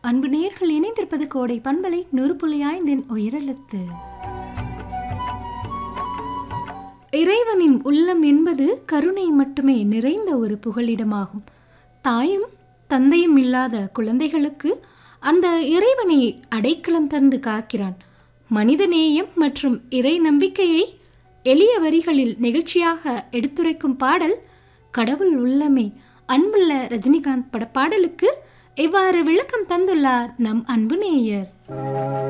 அன்பு நேர்கள் இணைந்திருப்பது கோடை பண்பலை நூறு புள்ளி ஐந்தின் உயிரெழுத்து இறைவனின் உள்ளம் என்பது கருணை மட்டுமே நிறைந்த ஒரு புகலிடமாகும் தாயும் தந்தையும் இல்லாத குழந்தைகளுக்கு அந்த இறைவனை அடைக்கலம் தந்து காக்கிறான் மனிதநேயம் மற்றும் இறை நம்பிக்கையை எளிய வரிகளில் நெகிழ்ச்சியாக எடுத்துரைக்கும் பாடல் கடவுள் உள்ளமே அன்புள்ள ரஜினிகாந்த் பட பாடலுக்கு இவ்வாறு விளக்கம் தந்துள்ளார் நம் அன்பு நேயர்